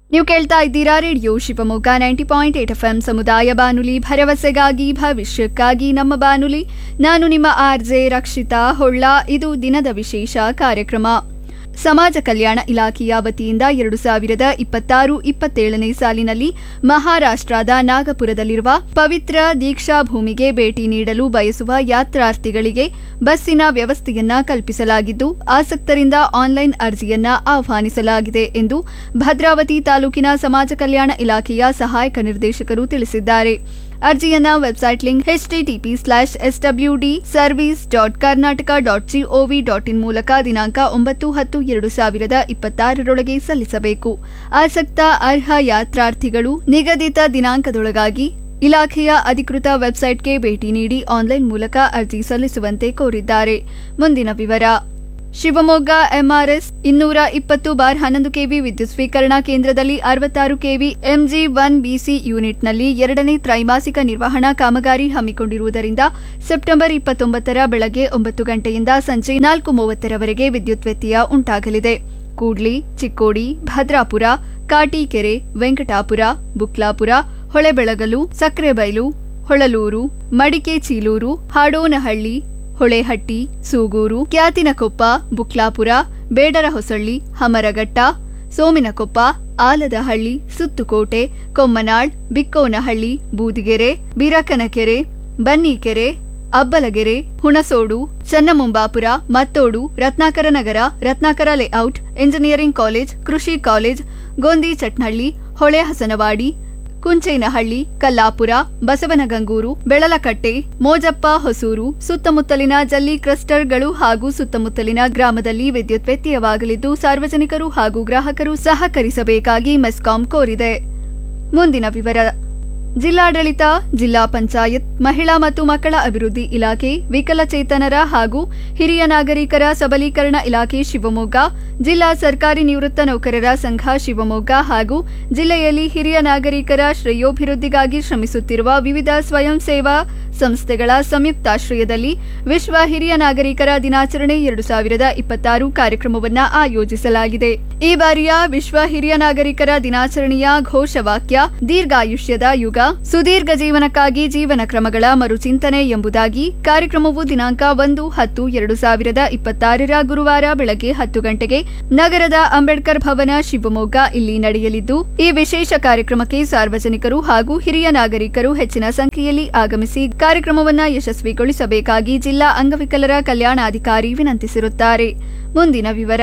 ನೀವು ಕೇಳ್ತಾ ಇದ್ದೀರಾ radio Shivamogga ninety point eight F M ಸಮುದಾಯ ಬಾನುಲಿ ಭರವಸೆಗಾಗಿ ಭವಿಷ್ಯಕ್ಕಾಗಿ ನಮ್ಮ ಬಾನುಲಿ ನಾನು ನಿಮ್ಮ ಆರ್ ಜೆ ರಕ್ಷಿತಾ ಹೊಳ್ಳ ಇದು ದಿನದ ವಿಶೇಷ ಕಾರ್ಯಕ್ರಮ ಸಮಾಜ ಕಲ್ಯಾಣ ಇಲಾಖೆಯ ವತಿಯಿಂದ ಎರಡು ಸಾವಿರದ ಇಪ್ಪತ್ತಾರು ಇಪ್ಪತ್ತೇಳನೇ ಸಾಲಿನಲ್ಲಿ ಮಹಾರಾಷ್ಟ್ರದ ನಾಗಪುರದಲ್ಲಿರುವ ಪವಿತ್ರ ದೀಕ್ಷಾ ಭೂಮಿಗೆ ಭೇಟಿ ನೀಡಲು ಬಯಸುವ ಯಾತ್ರಾರ್ಥಿಗಳಿಗೆ ಬಸ್ಸಿನ ವ್ಯವಸ್ಥೆಯನ್ನ ಕಲ್ಪಿಸಲಾಗಿದ್ದು ಆಸಕ್ತರಿಂದ ಆನ್ಲೈನ್ ಅರ್ಜಿಯನ್ನ ಆಹ್ವಾನಿಸಲಾಗಿದೆ ಎಂದು ಭದ್ರಾವತಿ ತಾಲೂಕಿನ ಸಮಾಜ ಕಲ್ಯಾಣ ಇಲಾಖೆಯ ಸಹಾಯಕ ನಿರ್ದೇಶಕರು ತಿಳಿಸಿದ್ದಾರೆ ಅರ್ಜಿಯನ್ನ website link HTTP slash SWD service dot Karnataka dot gov dot in ಮೂಲಕ ದಿನಾಂಕ ಒಂಬತ್ತು ಹತ್ತು ಎರಡು ಸಾವಿರದ ಇಪ್ಪತ್ತಾರರೊಳಗೆ ಸಲ್ಲಿಸಬೇಕು ಆಸಕ್ತ ಅರ್ಹ ಯಾತ್ರಾರ್ಥಿಗಳು ನಿಗದಿತ ದಿನಾಂಕದೊಳಗಾಗಿ ಇಲಾಖೆಯ ಅಧಿಕೃತ ವೆಬ್ಸೈಟ್ಗೆ ಭೇಟಿ ನೀಡಿ ಆನ್ಲೈನ್ ಮೂಲಕ ಅರ್ಜಿ ಸಲ್ಲಿಸುವಂತೆ ಕೋರಿದ್ದಾರೆ ಮುಂದಿನ ವಿವರ ಶಿವಮೊಗ್ಗ ಎಂಆರ್ಎಸ್ ಇನ್ನೂರ ಇಪ್ಪತ್ತು ಬಾರ್ ಹನ್ನೊಂದು ಕೆವಿ ವಿದ್ಯುತ್ ಸ್ವೀಕರಣಾ ಕೇಂದ್ರದಲ್ಲಿ ಅರವತ್ತಾರು ಕೆವಿ ಎಂಜಿ ಒನ್ ಬಿಸಿ ಯೂನಿಟ್ನಲ್ಲಿ ಎರಡನೇ ತ್ರೈಮಾಸಿಕ ನಿರ್ವಹಣಾ ಕಾಮಗಾರಿ ಹಮ್ಮಿಕೊಂಡಿರುವುದರಿಂದ ಸೆಪ್ಟೆಂಬರ್ ಇಪ್ಪತ್ತೊಂಬತ್ತರ ಬೆಳಗ್ಗೆ ಒಂಬತ್ತು ಗಂಟೆಯಿಂದ ಸಂಜೆ ನಾಲ್ಕು ಮೂವತ್ತರವರೆಗೆ ವಿದ್ಯುತ್ ವ್ಯತ್ಯಯ ಉಂಟಾಗಲಿದೆ ಕೂಡ್ಲಿ Chikkodi Bhadrapura ಕಾಟೀಕೆರೆ Venkatapura ಬುಕ್ಲಾಪುರ Holebelagalu Sakrebailu Holaluru Madike Chiluru Hadonahalli Holehatti Suguru Kyathinakoppa Buklapura Bedarahosalli Hamaraghatta Sominakoppa Aladahalli Suttukote Kommanal Bikkonahalli Budigere Birakanakere Bannikere Abbalagere Hunasodu Channamumbapura Mattodu Ratnakar Nagar Ratnakar layout engineering college ಕೃಷಿ ಕಾಲೇಜ್ ಗೋಂದಿ ಚಟ್ನಳ್ಳಿ ಹೊಳೆ ಹಸನವಾಡಿ ಕುಂಚೇನಹಳ್ಳಿ ಕಲ್ಲಾಪುರ ಬಸವನಗಂಗೂರು ಬೆಳಲಕಟ್ಟೆ ಮೋಜಪ್ಪ ಹೊಸೂರು ಸುತ್ತಮುತ್ತಲಿನ ಜಲ್ಲಿ ಕ್ಲಸ್ಟರ್ಗಳು ಹಾಗೂ ಸುತ್ತಮುತ್ತಲಿನ ಗ್ರಾಮದಲ್ಲಿ ವಿದ್ಯುತ್ ವ್ಯತ್ಯಯವಾಗಲಿದ್ದು ಸಾರ್ವಜನಿಕರು ಹಾಗೂ ಗ್ರಾಹಕರು ಸಹಕರಿಸಬೇಕಾಗಿ ಮೆಸ್ಕಾಂ ಕೋರಿದೆ ಮುಂದಿನ ವಿವರ ಜಿಲ್ಲಾಡಳಿತ ಜಿಲ್ಲಾ ಪಂಚಾಯತ್ ಮಹಿಳಾ ಮತ್ತು ಮಕ್ಕಳ ಅಭಿವೃದ್ಧಿ ಇಲಾಖೆ ವಿಕಲಚೇತನರ ಹಾಗೂ ಹಿರಿಯ ನಾಗರಿಕರ ಸಬಲೀಕರಣ ಇಲಾಖೆ ಶಿವಮೊಗ್ಗ ಜಿಲ್ಲಾ ಸರ್ಕಾರಿ ನಿವೃತ್ತ ನೌಕರರ ಸಂಘ ಶಿವಮೊಗ್ಗ ಹಾಗೂ ಜಿಲ್ಲೆಯಲ್ಲಿ ಹಿರಿಯ ನಾಗರಿಕರ ಶ್ರೇಯೋಭಿವೃದ್ಧಿಗಾಗಿ ಶ್ರಮಿಸುತ್ತಿರುವ ವಿವಿಧ ಸ್ವಯಂ ಸೇವಾ ಸಂಸ್ಥೆಗಳ ಸಂಯುಕ್ತಾಶ್ರಯದಲ್ಲಿ ವಿಶ್ವ ಹಿರಿಯ ನಾಗರಿಕರ ದಿನಾಚರಣೆ ಎರಡು ಸಾವಿರದ ಇಪ್ಪತ್ತಾರು ಕಾರ್ಯಕ್ರಮವನ್ನು ಆಯೋಜಿಸಲಾಗಿದೆ ಈ ಬಾರಿಯ ವಿಶ್ವ ಹಿರಿಯ ನಾಗರಿಕರ ದಿನಾಚರಣೆಯ ಘೋಷವಾಕ್ಯ ದೀರ್ಘಾಯುಷ್ಯದ ಯುಗ ಸುದೀರ್ಘ ಜೀವನಕ್ಕಾಗಿ ಜೀವನ ಕ್ರಮಗಳ ಮರುಚಿಂತನೆ ಎಂಬುದಾಗಿ ಕಾರ್ಯಕ್ರಮವು ದಿನಾಂಕ ಒಂದು ಹತ್ತು ಎರಡು ಸಾವಿರದ ಇಪ್ಪತ್ತಾರರ ಗುರುವಾರ ಬೆಳಗ್ಗೆ ಹತ್ತು ಗಂಟೆಗೆ ನಗರದ ಅಂಬೇಡ್ಕರ್ ಭವನ ಶಿವಮೊಗ್ಗ ಇಲ್ಲಿ ನಡೆಯಲಿದ್ದು ಈ ವಿಶೇಷ ಕಾರ್ಯಕ್ರಮಕ್ಕೆ ಸಾರ್ವಜನಿಕರು ಹಾಗೂ ಹಿರಿಯ ನಾಗರಿಕರು ಹೆಚ್ಚಿನ ಸಂಖ್ಯೆಯಲ್ಲಿ ಆಗಮಿಸಿ ಕಾರ್ಯಕ್ರಮವನ್ನು ಯಶಸ್ವಿಗೊಳಿಸಬೇಕಾಗಿ ಜಿಲ್ಲಾ ಅಂಗವಿಕಲರ ಕಲ್ಯಾಣಾಧಿಕಾರಿ ವಿನಂತಿಸಿರುತ್ತಾರೆ ಮುಂದಿನ ವಿವರ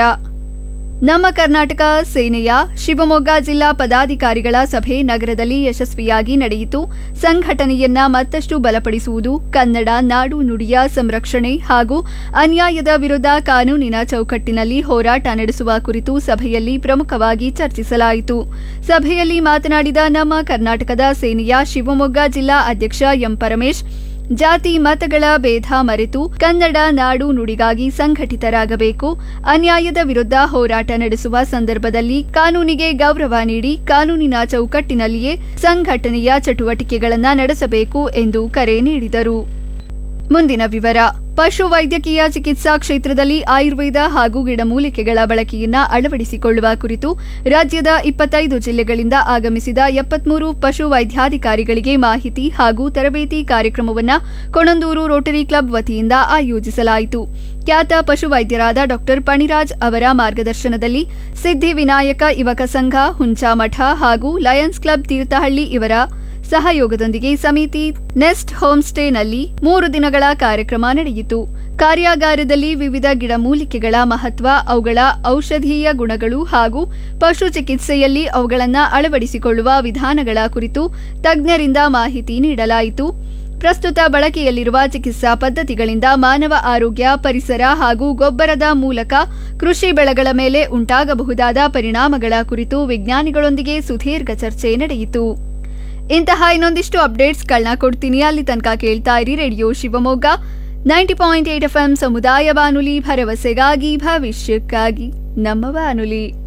ನಮ್ಮ ಕರ್ನಾಟಕ ಸೇನೆಯ ಶಿವಮೊಗ್ಗ ಜಿಲ್ಲಾ ಪದಾಧಿಕಾರಿಗಳ ಸಭೆ ನಗರದಲ್ಲಿ ಯಶಸ್ವಿಯಾಗಿ ನಡೆಯಿತು ಸಂಘಟನೆಯನ್ನ ಮತ್ತಷ್ಟು ಬಲಪಡಿಸುವುದು ಕನ್ನಡ ನಾಡು ನುಡಿಯ ಸಂರಕ್ಷಣೆ ಹಾಗೂ ಅನ್ಯಾಯದ ವಿರುದ್ಧ ಕಾನೂನಿನ ಚೌಕಟ್ಟಿನಲ್ಲಿ ಹೋರಾಟ ನಡೆಸುವ ಕುರಿತು ಸಭೆಯಲ್ಲಿ ಪ್ರಮುಖವಾಗಿ ಚರ್ಚಿಸಲಾಯಿತು ಸಭೆಯಲ್ಲಿ ಮಾತನಾಡಿದ ನಮ್ಮ ಕರ್ನಾಟಕದ ಸೇನೆಯ ಶಿವಮೊಗ್ಗ ಜಿಲ್ಲಾ ಅಧ್ಯಕ್ಷ ಎಂ ಪರಮೇಶ್ ಜಾತಿ ಮತಗಳ ಭೇದ ಮರೆತು ಕನ್ನಡ ನಾಡು ನುಡಿಗಾಗಿ ಸಂಘಟಿತರಾಗಬೇಕು ಅನ್ಯಾಯದ ವಿರುದ್ಧ ಹೋರಾಟ ನಡೆಸುವ ಸಂದರ್ಭದಲ್ಲಿ ಕಾನೂನಿಗೆ ಗೌರವ ನೀಡಿ ಕಾನೂನಿನ ಚೌಕಟ್ಟಿನಲ್ಲಿಯೇ ಸಂಘಟನೆಯ ಚಟುವಟಿಕೆಗಳನ್ನು ನಡೆಸಬೇಕು ಎಂದು ಕರೆ ನೀಡಿದರು ಮುಂದಿನ ವಿವರ ಪಶು ವೈದ್ಯಕೀಯ ಚಿಕಿತ್ಸಾ ಕ್ಷೇತ್ರದಲ್ಲಿ ಆಯುರ್ವೇದ ಹಾಗೂ ಗಿಡಮೂಲಿಕೆಗಳ ಬಳಕೆಯನ್ನ ಅಳವಡಿಸಿಕೊಳ್ಳುವ ಕುರಿತು ರಾಜ್ಯದ ಇಪ್ಪತ್ತೈದು ಜಿಲ್ಲೆಗಳಿಂದ ಆಗಮಿಸಿದ ಎಪ್ಪತ್ಮೂರು ಪಶು ವೈದ್ಯಾಧಿಕಾರಿಗಳಿಗೆ ಮಾಹಿತಿ ಹಾಗೂ ತರಬೇತಿ ಕಾರ್ಯಕ್ರಮವನ್ನು ಕೊಣಂದೂರು ರೋಟರಿ ಕ್ಲಬ್ ವತಿಯಿಂದ ಆಯೋಜಿಸಲಾಯಿತು ಖ್ಯಾತ ಪಶು ವೈದ್ಯರಾದ ಡಾಕ್ಟರ್ ಪಣಿರಾಜ್ ಅವರ ಮಾರ್ಗದರ್ಶನದಲ್ಲಿ ಸಿದ್ಧಿವಿನಾಯಕ ಯುವಕ ಸಂಘ ಹುಂಚಾಮಠ ಹಾಗೂ ಲಯನ್ಸ್ ಕ್ಲಬ್ ತೀರ್ಥಹಳ್ಳಿ ಇವರ ಸಹಯೋಗದೊಂದಿಗೆ ಸಮಿತಿ ನೆಸ್ಟ್ ಹೋಮ್ ಸ್ಟೇನಲ್ಲಿ ಮೂರು ದಿನಗಳ ಕಾರ್ಯಕ್ರಮ ನಡೆಯಿತು ಕಾರ್ಯಾಗಾರದಲ್ಲಿ ವಿವಿಧ ಗಿಡಮೂಲಿಕೆಗಳ ಮಹತ್ವ ಅವುಗಳ ಔಷಧೀಯ ಗುಣಗಳು ಹಾಗೂ ಪಶು ಚಿಕಿತ್ಸೆಯಲ್ಲಿ ಅವುಗಳನ್ನು ಅಳವಡಿಸಿಕೊಳ್ಳುವ ವಿಧಾನಗಳ ಕುರಿತು ತಜ್ಞರಿಂದ ಮಾಹಿತಿ ನೀಡಲಾಯಿತು ಪ್ರಸ್ತುತ ಬಳಕೆಯಲ್ಲಿರುವ ಚಿಕಿತ್ಸಾ ಪದ್ಧತಿಗಳಿಂದ ಮಾನವ ಆರೋಗ್ಯ ಪರಿಸರ ಹಾಗೂ ಗೊಬ್ಬರದ ಮೂಲಕ ಕೃಷಿ ಬೆಳೆಗಳ ಮೇಲೆ ಉಂಟಾಗಬಹುದಾದ ಪರಿಣಾಮಗಳ ಕುರಿತು ವಿಜ್ಞಾನಿಗಳೊಂದಿಗೆ ಸುದೀರ್ಘ ಚರ್ಚೆ ನಡೆಯಿತು ಇಂತಹ ಇನ್ನೊಂದಿಷ್ಟು ಅಪ್ಡೇಟ್ಸ್ಗಳನ್ನ ಕೊಡ್ತೀನಿ ಅಲ್ಲಿ ತನಕ ಕೇಳ್ತಾ ಇರಿ radio Shivamogga ninety point eight F M ಸಮುದಾಯ ಬಾನುಲಿ ಭರವಸೆಗಾಗಿ ಭವಿಷ್ಯಕ್ಕಾಗಿ ನಮ್ಮ ಬಾನುಲಿ